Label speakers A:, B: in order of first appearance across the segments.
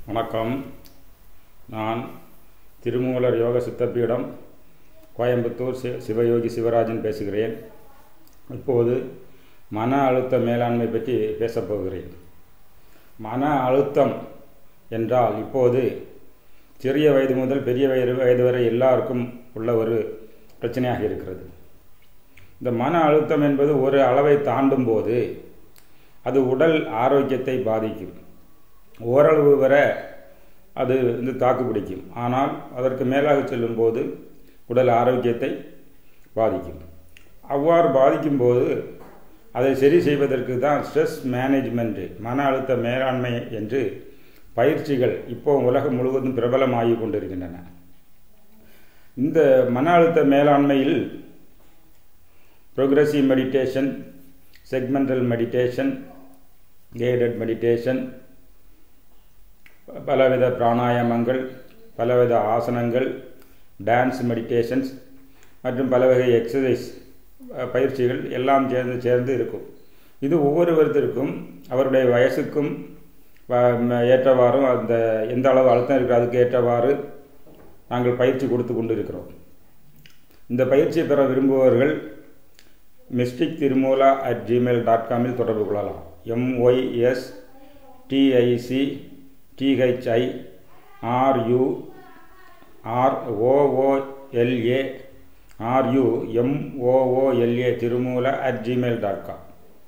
A: வணக்கம் நான் திருமூலர் யோக சித்தப்பீடம் கோயம்புத்தூர் சி சிவயோகி சிவராஜன் பேசுகிறேன் இப்போது மன அழுத்த மேலாண்மை பற்றி பேசப் போகிறேன் மன அழுத்தம் என்றால் இப்போது சிறிய வயது முதல் பெரிய வயது வயது வரை எல்லாருக்கும் உள்ள ஒரு பிரச்சனையாக இருக்கிறது இந்த மன அழுத்தம் என்பது ஒரு அளவை தாண்டும் போது அது உடல் ஆரோக்கியத்தை பாதிக்கும் ஓரளவு வரை அது வந்து தாக்கு பிடிக்கும் ஆனால் அதற்கு மேலாக செல்லும்போது உடல் ஆரோக்கியத்தை பாதிக்கும் அவ்வாறு பாதிக்கும்போது அதை சரி செய்வதற்கு தான் ஸ்ட்ரெஸ் மேனேஜ்மெண்ட்டு மன அழுத்த மேலாண்மை என்று பயிற்சிகள் இப்போ உலகம் முழுவதும் பிரபலமாகி கொண்டிருக்கின்றன இந்த மன அழுத்த மேலாண்மையில் progressive meditation segmental meditation guided meditation பலவித பிராணாயாமங்கள் பலவித ஆசனங்கள் டான்ஸ் மெடிடேஷன்ஸ் மற்றும் பல வகை எக்ஸசைஸ் பயிற்சிகள் எல்லாம் சேர்ந்து சேர்ந்து இருக்கும் இது ஒவ்வொருவருத்திற்கும் அவருடைய வயசுக்கும் ஏற்றவாறும் அந்த எந்த அளவு அழுத்தம் இருக்கிற அதுக்கு ஏற்றவாறு நாங்கள் பயிற்சி கொடுத்து கொண்டு இருக்கிறோம் இந்த பயிற்சியை பெற விரும்புபவர்கள் mystic Thirumoola at Gmail dot காமில் தொடர்பு கொள்ளலாம் MYS TIC THI RU R OOLA RU MOOLA Thirumoola at Gmail dot com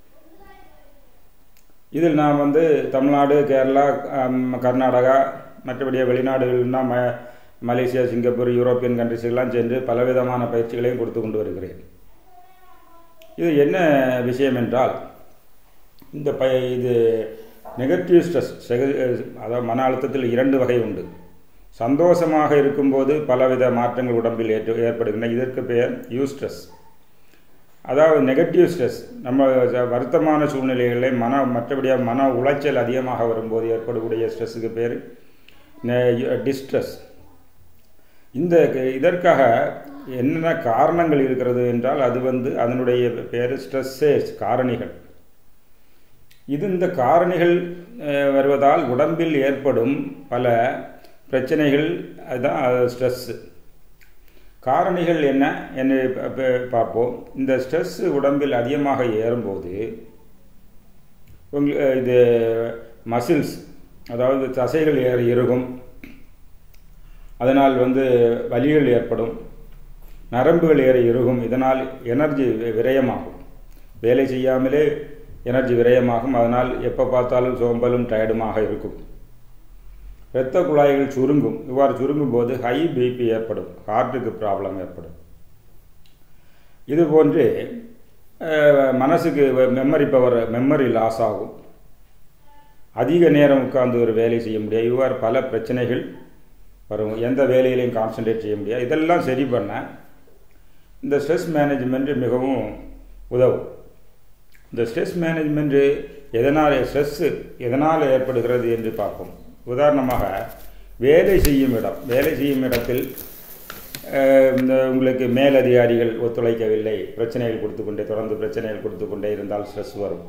A: இதில் நான் வந்து தமிழ்நாடு கேரளா கர்நாடகா மற்றபடி வெளிநாடுகள்னா ம மலேசியா சிங்கப்பூர் யூரோப்பியன் கண்ட்ரிஸ்க்கெல்லாம் சென்று பலவிதமான பயிற்சிகளையும் கொடுத்து கொண்டு வருகிறேன் இது என்ன விஷயம் என்றால் இந்த ப இது நெகட்டிவ் ஸ்ட்ரெஸ் அதாவது மன அழுத்தத்தில் இரண்டு வகை உண்டு சந்தோஷமாக இருக்கும்போது பலவித மாற்றங்கள் உடம்பில் ஏற்று ஏற்படுகின்றன இதற்கு பெயர் யூ ஸ்ட்ரெஸ் அதாவது நெகட்டிவ் ஸ்ட்ரெஸ் நம்ம வருத்தமான சூழ்நிலைகளில் மன மற்றபடியாக மன உளைச்சல் அதிகமாக வரும்போது ஏற்படக்கூடிய ஸ்ட்ரெஸ்ஸுக்கு பேர் டிஸ்ட்ரெஸ் இந்த இதற்காக என்னென்ன காரணங்கள் இருக்கிறது என்றால் அது வந்து அதனுடைய பேர் ஸ்ட்ரெஸ்ஸேஸ் காரணிகள் இது இந்த காரணிகள் வருவதால் உடம்பில் ஏற்படும் பல பிரச்சனைகள் அதுதான் ஸ்ட்ரெஸ்ஸு காரணிகள் என்ன என்று பார்ப்போம் இந்த ஸ்ட்ரெஸ் உடம்பில் அதிகமாக ஏறும்போது இது மசில்ஸ் அதாவது தசைகள் ஏற இறுகும் அதனால் வந்து வலிகள் ஏற்படும் நரம்புகள் ஏற இறுகும் இதனால் எனர்ஜி விரயமாகும் வேலை செய்யாமலே எனர்ஜி விரயமாகும் அதனால் எப்போ பார்த்தாலும் சோம்பலும் டயர்டுமாக இருக்கும் இரத்த குழாய்கள் சுருங்கும் இவ்வாறு சுருங்கும் போது ஹை பிபி ஏற்படும் ஹார்ட்டுக்கு ப்ராப்ளம் ஏற்படும் இது போன்று மனசுக்கு மெமரி பவர் மெமரி லாஸ் ஆகும் அதிக நேரம் உட்கார்ந்து ஒரு வேலை செய்ய முடியாது இவ்வாறு பல பிரச்சனைகள் வரும் எந்த வேலையிலையும் கான்சன்ட்ரேட் செய்ய முடியாது இதெல்லாம் சரி பண்ண இந்த ஸ்ட்ரெஸ் மேனேஜ்மெண்ட் மிகவும் உதவும் இந்த ஸ்ட்ரெஸ் மேனேஜ்மெண்ட்டு எதனால் ஸ்ட்ரெஸ்ஸு எதனால் ஏற்படுகிறது என்று பார்ப்போம் உதாரணமாக வேலை செய்யும் இடம் வேலை செய்யும் இடத்தில் உங்களுக்கு மேலதிகாரிகள் ஒத்துழைக்கவில்லை பிரச்சனைகள் கொடுத்து கொண்டே தொடர்ந்து பிரச்சனைகள் கொடுத்து கொண்டே இருந்தால் ஸ்ட்ரெஸ் வரும்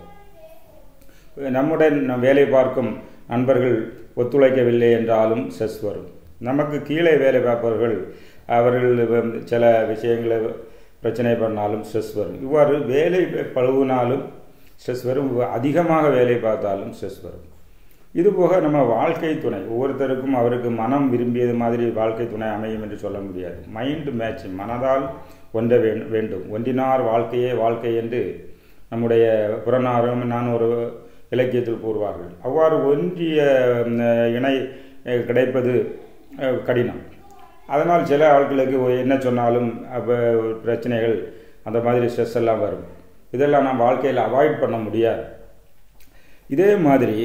A: நம்முடன் வேலை பார்க்கும் நண்பர்கள் ஒத்துழைக்கவில்லை என்றாலும் ஸ்ட்ரெஸ் வரும் நமக்கு கீழே வேலை பார்ப்பவர்கள் அவர்கள் சில விஷயங்களை பிரச்சனை பண்ணாலும் ஸ்ட்ரெஸ் வரும் இவ்வாறு வேலை பழுவினாலும் ஸ்ட்ரெஸ் வரும் அதிகமாக வேலை பார்த்தாலும் ஸ்ட்ரெஸ் வரும் இதுபோக நம்ம வாழ்க்கை துணை ஒவ்வொருத்தருக்கும் அவருக்கு மனம் விரும்பியது மாதிரி வாழ்க்கை துணை அமையும் என்று சொல்ல முடியாது மைண்டு மேட்ச் மனதால் ஒன்ற வேண்டும் ஒன்றினார் வாழ்க்கையே வாழ்க்கை என்று நம்முடைய புறநாரும் நான் ஒரு இலக்கியத்தில் கூறுவார்கள் அவ்வாறு ஒன்றிய இணை கிடைப்பது கடினம் அதனால் சில ஆட்களுக்கு என்ன சொன்னாலும் பிரச்சனைகள் அந்த மாதிரி ஸ்ட்ரெஸ் எல்லாம் வரும் இதெல்லாம் நாம் வாழ்க்கையில் அவாய்ட் பண்ண முடியாது இதே மாதிரி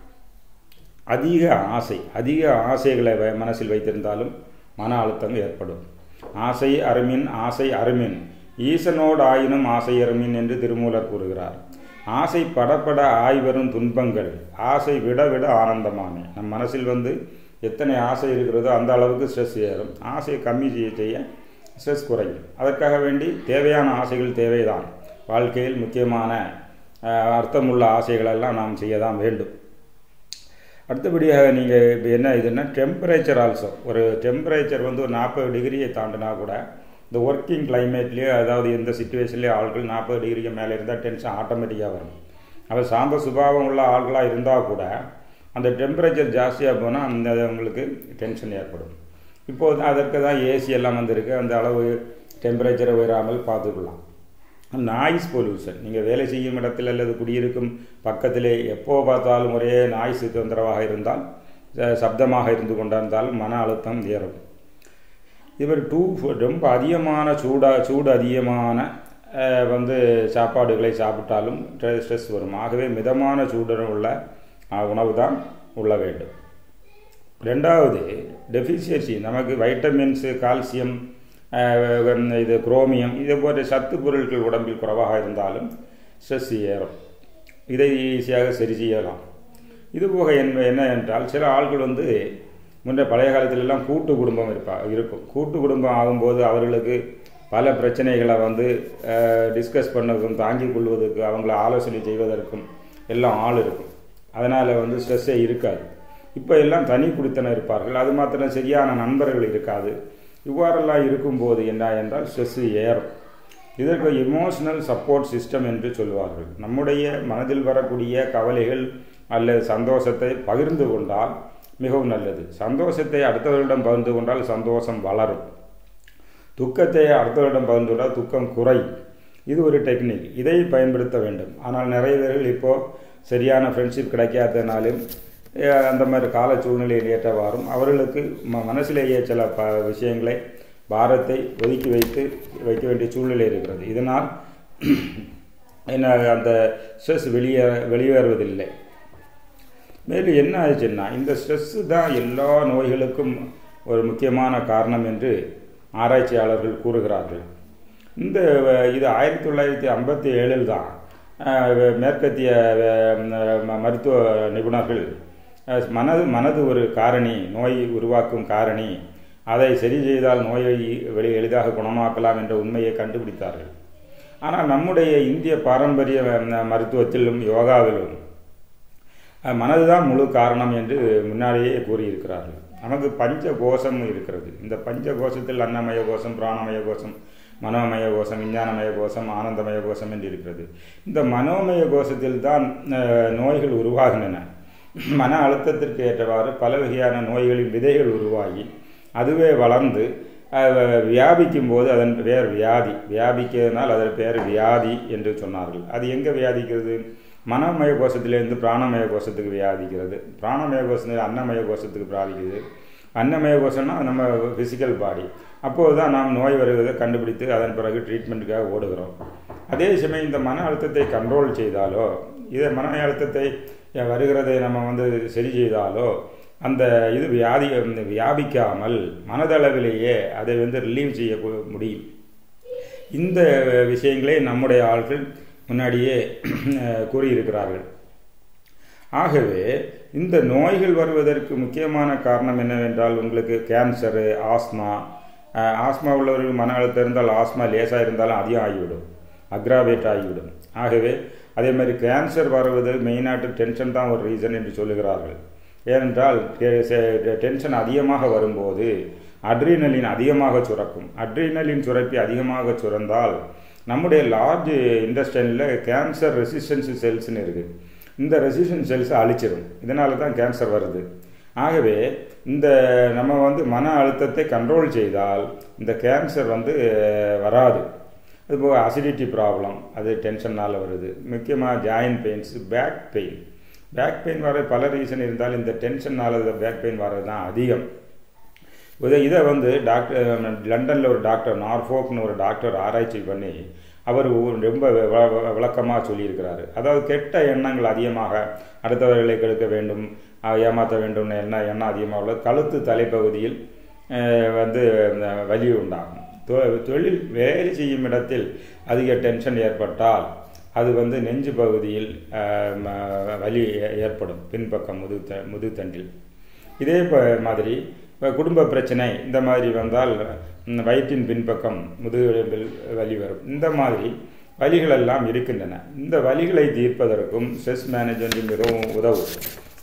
A: அதிக ஆசை அதிக ஆசைகளை மனசில் வைத்திருந்தாலும் மன அழுத்தம் ஏற்படும் ஆசை அருமின் ஆசை அருமின் ஈசனோடு ஆயினும் ஆசை அருமின் என்று திருமூலர் கூறுகிறார் ஆசை படப்பட ஆய்வரும் துன்பங்கள் ஆசை விட விட ஆனந்தமானே நம் மனசில் வந்து எத்தனை ஆசை இருக்கிறதோ அந்த அளவுக்கு ஸ்ட்ரெஸ் ஏறும் ஆசையை கம்மி செய்ய செய்ய ஸ்ட்ரெஸ் குறையும் அதற்காக வேண்டி தேவையான ஆசைகள் தேவைதான் வாழ்க்கையில் முக்கியமான அர்த்தமுள்ள ஆசைகளெல்லாம் நாம் செய்ய தான் வேண்டும் அடுத்தபடியாக நீங்கள் இப்போ என்ன இதுன்னா டெம்பரேச்சர் ஆல்சோ ஒரு டெம்பரேச்சர் வந்து ஒரு நாற்பது டிகிரியை தாண்டினா கூட இந்த ஒர்க்கிங் கிளைமேட்லேயே அதாவது எந்த சுச்சுவேஷன்லேயே ஆட்கள் நாற்பது டிகிரிக்கு மேலே இருந்தால் டென்ஷன் ஆட்டோமேட்டிக்காக வரும் அவர் சாந்த சுபாவம் உள்ள ஆள்களாக இருந்தால் கூட அந்த டெம்பரேச்சர் ஜாஸ்தியாக போனால் அந்த உங்களுக்கு டென்ஷன் ஏற்படும் இப்போது அதற்கு தான் ஏசி எல்லாம் வந்திருக்கு அந்த அளவு டெம்பரேச்சரை உயராமல் பார்த்துக்கலாம் நாய்ஸ் பொல்யூஷன் நீங்கள் வேலை செய்யும் இடத்தில் அல்லது குடியிருக்கும் பக்கத்திலே எப்போ பார்த்தாலும் ஒரே நாய்ஸ் தொந்தரவாக இருந்தால் சப்தமாக இருந்து கொண்டிருந்தால் மன அழுத்தம் ஏறும் இவர் டூ ரொம்ப அதிகமான சூடா சூடு அதிகமான வந்து சாப்பாடுகளை சாப்பிட்டாலும் ஸ்ட்ரெஸ் வரும் ஆகவே மிதமான சூடுடன் உள்ள உணவு தான் உள்ள வேண்டும் ரெண்டாவது டெஃபிஷியன்சி நமக்கு வைட்டமின்ஸு கால்சியம் இது குரோமியம் இது போன்ற சத்து பொருட்கள் உடம்பில் குறைவாக இருந்தாலும் ஸ்ட்ரெஸ் ஏறும் இதை ஈஸியாக சரி செய்யலாம் இது போக என்ன என்ன என்றால் சில ஆள்கள் வந்து முன்ன பழைய காலத்திலெல்லாம் கூட்டு குடும்பம் இருப்பா இருக்கும் கூட்டு குடும்பம் ஆகும்போது அவர்களுக்கு பல பிரச்சனைகளை வந்து டிஸ்கஸ் பண்ணதுக்கும் தாங்கிக் கொள்வதற்கு அவங்கள ஆலோசனை செய்வதற்கும் எல்லாம் ஆள் இருக்கும் அதனால் வந்து ஸ்ட்ரெஸ்ஸே இருக்காது இப்போ எல்லாம் தனி குடித்தனம் இருப்பார்கள் அது மாத்திரம் சரியான நண்பர்கள் இருக்காது இவ்வாறெல்லாம் இருக்கும்போது என்ன என்றால் ஸ்ட்ரெஸ்ஸு ஏறும் இதற்கு இமோஷனல் சப்போர்ட் சிஸ்டம் என்று சொல்வார்கள் நம்முடைய மனதில் வரக்கூடிய கவலைகள் அல்லது சந்தோஷத்தை பகிர்ந்து கொண்டால் மிகவும் நல்லது சந்தோஷத்தை அடுத்தவர்களிடம் பகிர்ந்து கொண்டால் சந்தோஷம் வளரும் துக்கத்தை அடுத்தவரிடம் பகிர்ந்து கொண்டால் துக்கம் குறையும் இது ஒரு டெக்னிக் இதை பயன்படுத்த வேண்டும் ஆனால் நிறைய பேர்கள் இப்போது சரியான ஃப்ரெண்ட்ஷிப் கிடைக்காதனாலும் அந்த மாதிரி கால சூழ்நிலையில் ஏற்றவாறும் அவர்களுக்கு ம மனசிலேயே சில ப விஷயங்களை பாரத்தை ஒதுக்கி வைத்து வைக்க வேண்டிய சூழ்நிலை இருக்கிறது இதனால் என்ன அந்த ஸ்ட்ரெஸ் வெளியே வெளியேறுவதில்லை மேலும் என்ன ஆச்சுன்னா இந்த ஸ்ட்ரெஸ்ஸு தான் எல்லா நோய்களுக்கும் ஒரு முக்கியமான காரணம் என்று ஆராய்ச்சியாளர்கள் கூறுகிறார்கள் இந்த இது ஆயிரத்தி தொள்ளாயிரத்தி ஐம்பத்தி ஏழில் தான் மேற்கத்திய மருத்துவ நிபுணர்கள் மனது மனது ஒரு காரணி நோய் உருவாக்கும் காரணி அதை சரி செய்தால் நோயை வெளி எளிதாக குணமாக்கலாம் என்ற உண்மையை கண்டுபிடித்தார்கள் ஆனால் நம்முடைய இந்திய பாரம்பரிய மருத்துவத்திலும் யோகாவிலும் மனதுதான் முழு காரணம் என்று முன்னாடியே கூறியிருக்கிறார்கள் நமக்கு பஞ்ச கோஷம் இருக்கிறது இந்த பஞ்ச கோஷத்தில் அன்னமய கோஷம் பிராணமய கோஷம் மனோமய கோஷம் விஞ்ஞானமய கோஷம் ஆனந்தமய கோஷம் என்று இருக்கிறது இந்த மனோமய கோஷத்தில் தான் நோய்கள் உருவாகின்றன மன அழுத்தத்திற்கு ஏற்றவாறு பல வகையான நோய்களின் விதைகள் உருவாகி அதுவே வளர்ந்து வியாபிக்கும் போது அதன் பெயர் வியாதி வியாபிக்கிறதுனால் அதன் பெயர் வியாதி என்று சொன்னார்கள் அது எங்கே வியாதிக்கிறது மனமய கோஷத்திலேருந்து பிராணமய கோஷத்துக்கு வியாதிக்கிறது பிராணமய கோஷத்தில் அன்னமய கோஷத்துக்கு பாதிக்குது அன்னமய கோஷம்னா நம்ம ஃபிசிக்கல் பாடி அப்போது தான் நாம் நோய் வருவதை கண்டுபிடித்து அதன் பிறகு ட்ரீட்மெண்ட்டுக்காக ஓடுகிறோம் அதே சமயம் இந்த மன அழுத்தத்தை கண்ட்ரோல் செய்தாலோ இதை மன அழுத்தத்தை வருகிறதை நம்ம வந்து சரி செய்தாலோ அந்த இது வியாதி வியாபிக்காமல் மனதளவிலேயே அதை வந்து ரிலீவ் செய்ய முடியும் இந்த விஷயங்களை நம்முடைய ஆட்கள் முன்னாடியே கூறியிருக்கிறார்கள் ஆகவே இந்த நோய்கள் வருவதற்கு முக்கியமான காரணம் என்னவென்றால் உங்களுக்கு கேன்சரு ஆஸ்மா ஆஸ்மா உள்ளவர்கள் மன அழுத்தம் இருந்தால் ஆஸ்மா லேசாக இருந்தாலும் அதிகம் ஆகிவிடும் அக்ராவேட் ஆகிவிடும் ஆகவே அதே மாதிரி கேன்சர் வருவது மெயினாட்டு டென்ஷன் தான் ஒரு ரீசன் என்று சொல்லுகிறார்கள் ஏனென்றால் டென்ஷன் அதிகமாக வரும்போது அட்ரினலின் அதிகமாக சுரக்கும் அட்ரினலின் சுரப்பி அதிகமாக சுரந்தால் நம்முடைய லார்ஜ் இண்டஸ்ட்ரியனில் கேன்சர் ரெசிஸ்டன்ஸ் செல்ஸ்னு இருக்குது இந்த ரெசிஸ்டன்ஸ் செல்ஸை அழிச்சிடும் இதனால தான் கேன்சர் வருது ஆகவே இந்த நம்ம வந்து மன அழுத்தத்தை கண்ட்ரோல் செய்தால் இந்த கேன்சர் வந்து வராது அதுபோக அசிடிட்டி ப்ராப்ளம் அது டென்ஷனால் வருது முக்கியமாக joint pains back pain back pain வர பல ரீசன் இருந்தால் இந்த டென்ஷனால் பேக் பெயின் வர்றது தான் அதிகம் இதை இதை வந்து டாக்டர் லண்டனில் ஒரு டாக்டர் நார்ஃபோக்னு ஒரு டாக்டர் ஆராய்ச்சி பண்ணி அவர் ரொம்ப விளக்கமாக சொல்லியிருக்கிறாரு அதாவது கெட்ட எண்ணங்கள் அதிகமாக அடுத்தவர்களை கெடுக்க வேண்டும் ஏமாற்ற வேண்டும்னு எண்ணம் எண்ணம் அதிகமாக உள்ளது கழுத்து தலைப்பகுதியில் வந்து வலி உண்டாகும் தொழில் வேலை செய்யும் இடத்தில் அதிக டென்ஷன் ஏற்பட்டால் அது வந்து நெஞ்சு பகுதியில் வலி ஏற்படும் பின்பக்கம் முது முதுத்தண்டில் இதே மாதிரி இப்போ குடும்ப பிரச்சனை இந்த மாதிரி வந்தால் வயிற்றின் பின்பக்கம் முதுகெலும்பில் வலி வரும் இந்த மாதிரி வலிகள் எல்லாம் இருக்கின்றன இந்த வலிகளை தீர்ப்பதற்கும் ஸ்ட்ரெஸ் மேனேஜ்மெண்ட் மிகவும் உதவும்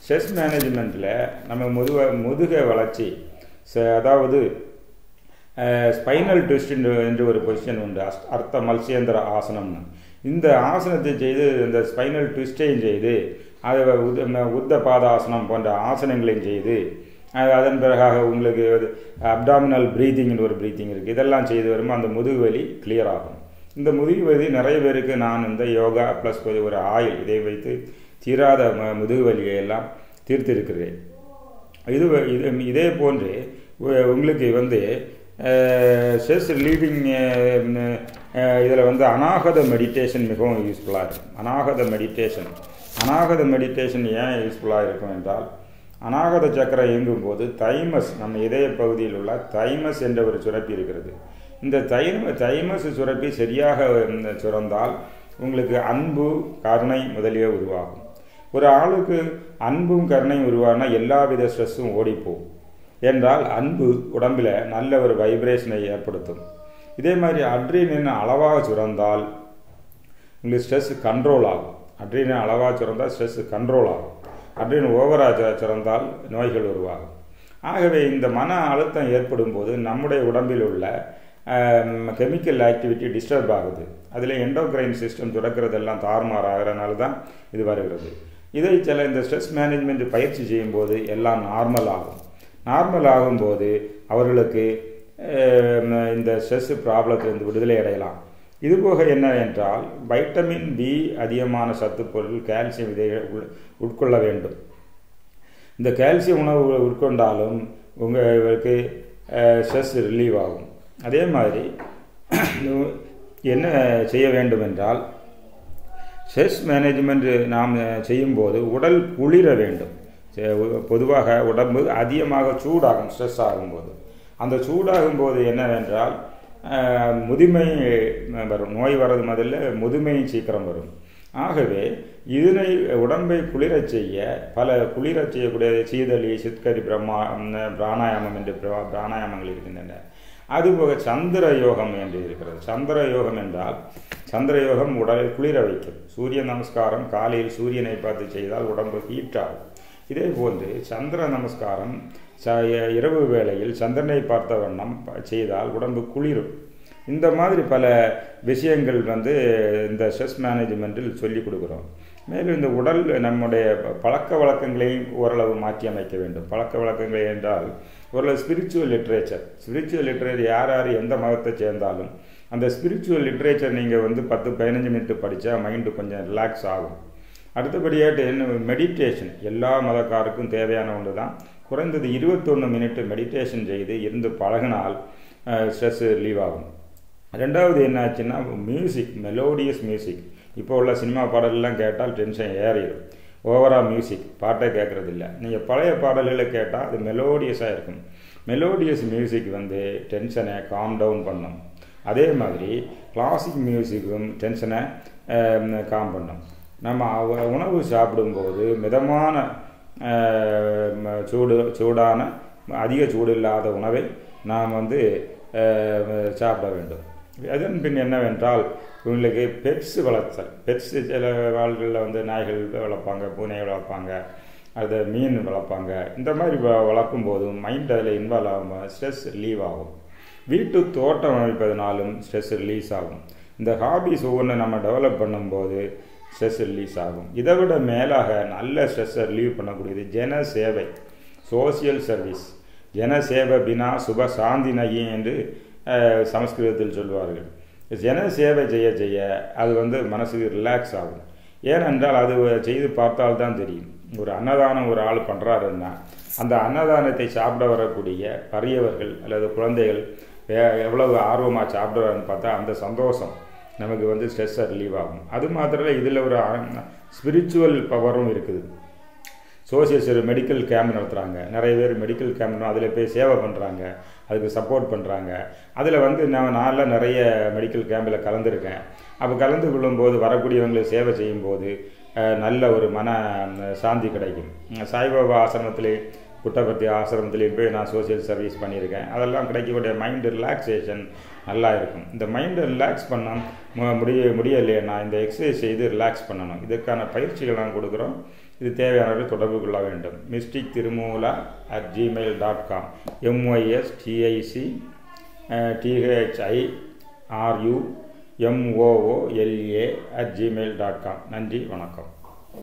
A: ஸ்ட்ரெஸ் மேனேஜ்மெண்ட்டில் நம்ம முதுக முதுக வளர்ச்சி ச- அதாவது ஸ்பைனல் ட்விஸ்ட் என்று ஒரு பொசிஷன் உண்டு அஸ்- அர்த்த மல்சேந்திர ஆசனம்னு இந்த ஆசனத்தை செய்து இந்த ஸ்பைனல் ட்விஸ்டையும் செய்து அது உத ம- உத்த பாதாசனம் போன்ற ஆசனங்களையும் செய்து அது அதன் பிறகாக உங்களுக்கு அப்டாமினல் ப்ரீத்திங்னு ஒரு ப்ரீத்திங் இருக்குது இதெல்லாம் செய்து வரும்போது அந்த முதுகு வலி clear ஆகும் இந்த முதுகு வலி நிறைய பேருக்கு நான் இந்த யோகா ப்ளஸ் ஒரு ஆயில் இதை வைத்து தீராத ம- முதுகு வலியை எல்லாம் தீர்த்திருக்கிறேன் இது வ- இது இதே போன்று உ- உங்களுக்கு வந்து ஸ்ட்ரெஸ் ரிலீவிங் இதில் வந்து அநாகத மெடிடேஷன் மிகவும் யூஸ்ஃபுல்லாக இருக்கும் அநாகத மெடிடேஷன் அநாகத மெடிடேஷன் ஏன் யூஸ்ஃபுல்லாக இருக்கும் என்றால் அநாகத சக்கரம் இயங்கும்போது தைமஸ் நம்ம இதய பகுதியில் உள்ள தைமஸ் என்ற ஒரு சுரப்பி இருக்கிறது இந்த தைம தைமஸ் சுரப்பி சரியாக ம், சுரந்தால் உங்களுக்கு அன்பு கருணை முதலிய உருவாகும் ஒரு ஆளுக்கு அன்பும் கருணையும் உருவானா எல்லாவித ஸ்ட்ரெஸ்ஸும் ஓடிப்போகும் என்றால் அன்பு உடம்பில் நல்ல ஒரு வைப்ரேஷனை ஏற்படுத்தும் இதே மாதிரி அட்ரினின் அளவாக சுரந்தால் உங்களுக்கு ஸ்ட்ரெஸ் கண்ட்ரோல் ஆகும் அட்ரினின் அளவாக சுரந்தால் ஸ்ட்ரெஸ் கண்ட்ரோல் ஆகும் அட்ரின் ஓவராக சுரந்தால் நோய்கள் உருவாகும் ஆகவே இந்த மன அழுத்தம் ஏற்படும் போது நம்முடைய உடம்பில் உள்ள கெமிக்கல் ஆக்டிவிட்டி டிஸ்டர்ப் ஆகுது அதில் எண்டோக்ரைன் சிஸ்டம் சுரக்கிறதெல்லாம் தாறுமாறு ஆகிறனால தான் இது வருகிறது இதை சில இந்த ஸ்ட்ரெஸ் மேனேஜ்மெண்ட் பயிற்சி செய்யும்போது எல்லாம் நார்மல் ஆகும் நார்மல் ஆகும்போது அவர்களுக்கு அஹ், இந்த ஸ்ட்ரெஸ் ப்ராப்ளத்திலிருந்து விடுதலை அடையலாம் இதுபோக என்ன என்றால் வைட்டமின் பி அதிகமான சத்துப் பொருள் கால்சியம் இதை உள்- உட்கொள்ள வேண்டும் இந்த கால்சியம் உணவு உட்கொண்டாலும் உங்களுக்கு ஸ்ட்ரெஸ் ரிலீவ் ஆகும் அதே மாதிரி என்ன செய்ய வேண்டும் என்றால் ஸ்ட்ரெஸ் மேனேஜ்மெண்ட் நாம் செய்யும்போது உடல் குளிர வேண்டும் சே- பொதுவாக உடம்பு அதிகமாக சூடாகும் ஸ்ட்ரெஸ் ஆகும்போது அந்த சூடாகும் போது என்னவென்றால் அஹ், முதுமை வரும் நோய் வர்றது முதல்ல முதுமை சீக்கிரம் வரும் ஆகவே இதனை உடம்பை குளிரச் செய்ய பல குளிரச் செய்யக்கூடிய சீதளி சித்கரி பிரம்மா ம், பிராணாயாமம் என்று பிரா- பிராணாயாமங்கள் இருக்கின்றன அதுபோக சந்திர யோகம் என்று இருக்கிறது சந்திர யோகம் என்றால் சந்திர யோகம் உடலை குளிர வைக்கும் சூரிய நமஸ்காரம் காலையில் சூரியனை பார்த்து செய்தால் உடம்பு ஹீட் ஆகும் இதே போன்று சந்திர நமஸ்காரம் ச இரவு வேளையில் சந்திரனை பார்த்த வண்ணம் ப- செய்தால் உடம்பு குளிரும் இந்த மாதிரி பல விஷயங்கள் வந்து இந்த ஸ்ட்ரெஸ் மேனேஜ்மெண்ட்டில் சொல்லிக் கொடுக்குறோம் மேலும் இந்த உடல் நம்முடைய ப- பழக்க வழக்கங்களையும் ஓரளவு மாற்றி அமைக்க வேண்டும் பழக்க வழக்கங்களை என்றால் ஓரளவு ஸ்பிரிச்சுவல் லிட்ரேச்சர் ஸ்பிரிச்சுவல் லிட்ரேச்சர் யார் யார் எந்த மதத்தை சேர்ந்தாலும் அந்த ஸ்பிரிச்சுவல் லிட்ரேச்சர் நீங்கள் வந்து பத்து பதினஞ்சு மினிட் படித்தா மைண்டு கொஞ்சம் ரிலாக்ஸ் ஆகும் அடுத்தபடியாட்டு என்ன மெடிடேஷன் எல்லா மதக்காருக்கும் தேவையான ஒன்று தான் குறைந்தது இருபத்தொன்று மினிட் மெடிடேஷன் செய்து இருந்து பழகினால் ஸ்ட்ரெஸ் ரிலீவ் ஆகும் ரெண்டாவது என்னாச்சுன்னா மியூசிக் மெலோடியஸ் மியூசிக் இப்போ உள்ள சினிமா பாடலெல்லாம் கேட்டால் டென்ஷன் ஏறிடும் ஓவராக மியூசிக் பாட்டை கேட்குறது இல்லை நீங்கள் பழைய பாடல்களை கேட்டால் அது மெலோடியஸாக இருக்கும் மெலோடியஸ் மியூசிக் வந்து டென்ஷனை காம் டவுன் பண்ணும் அதே மாதிரி கிளாசிக் மியூசிக்கும் டென்ஷனை காம் பண்ணும் நம்ம அவ- உணவு சாப்பிடும்போது மிதமான அஹ், ம- சூடு சூடான அதிக சூடு இல்லாத உணவை நாம் வந்து அஹ், சாப்பிட வேண்டும் அதன் பின் என்னவென்றால் இவங்களுக்கு பெட்ஸ் வளர்த்தல் பெட்ஸ் சில வாழ்களில் வந்து நாய்கள் வளர்ப்பாங்க பூனை வளர்ப்பாங்க அது மீன் வளர்ப்பாங்க இந்த மாதிரி வ- வளர்க்கும் போதும் மைண்ட் அதில் இன்வால்வ் ஆகும் ஸ்ட்ரெஸ் ரிலீவ் ஆகும் வீட்டு தோட்டம் அமைப்பதனாலும் ஸ்ட்ரெஸ் ரிலீஸ் ஆகும் இந்த ஹாபிஸ் ஒவ்வொன்று நம்ம டெவலப் பண்ணும்போது ஸ்ட்ரெஸ் ரிலீஸ் ஆகும் இதை விட மேலாக நல்ல ஸ்ட்ரெஸ்ஸை ரிலீவ் பண்ணக்கூடியது ஜன சேவை சோசியல் சர்வீஸ் ஜன சேவை பினா சுப சாந்தி நகி என்று அஹ், சமஸ்கிருதத்தில் சொல்வார்கள் ஜன சேவை செய்ய செய்ய அது வந்து மனசுக்கு ரிலாக்ஸ் ஆகும் ஏனென்றால் அது செய்து பார்த்தால் தான் தெரியும் ஒரு அன்னதானம் ஒரு ஆள் பண்ணுறாருன்னா அந்த அன்னதானத்தை சாப்பிட வரக்கூடிய பரியவர்கள் அல்லது குழந்தைகள் வே- எவ்வளவு ஆர்வமாக சாப்பிடுறாருன்னு பார்த்தா அந்த சந்தோஷம் நமக்கு வந்து ஸ்ட்ரெஸ்ஸை ரிலீவ் ஆகும் அது மாத்திரம் இல்லை இதில் ஒரு ஸ்பிரிச்சுவல் பவரும் இருக்குது சோசியல் மெடிக்கல் கேம்ப் நடத்துகிறாங்க நிறைய பேர் மெடிக்கல் கேம்ப் அதில் போய் சேவை பண்ணுறாங்க அதுக்கு சப்போர்ட் பண்ணுறாங்க அதில் வந்து நான் நான்லாம் நிறைய மெடிக்கல் கேம்பில் கலந்துருக்கேன் அப்போ கலந்து கொள்ளும்போது வரக்கூடியவங்களுக்கு சேவை செய்யும்போது அஹ், நல்ல ஒரு மன அஹ், சாந்தி கிடைக்கும் உம், சாய்பாபா ஆசிரமத்திலே புட்டபர்த்தி ஆசிரமத்திலையும் போய் நான் சோசியல் சர்வீஸ் பண்ணியிருக்கேன் அதெல்லாம் கிடைக்கக்கூடிய மைண்டு ரிலாக்ஸேஷன் நல்லா இருக்கும் இந்த மைண்டை ரிலாக்ஸ் பண்ண மு- முடிய முடியலைன்னா இந்த எக்ஸசைஸ் செய்து ரிலாக்ஸ் பண்ணணும் இதுக்கான பயிற்சிகள் நான் கொடுக்குறோம் இது தேவையானவர்கள் தொடர்பு கொள்ள வேண்டும் mystic Thirumoola at Gmail dot com MYS TIC THI RU MOOLA at Gmail dot com நன்றி வணக்கம்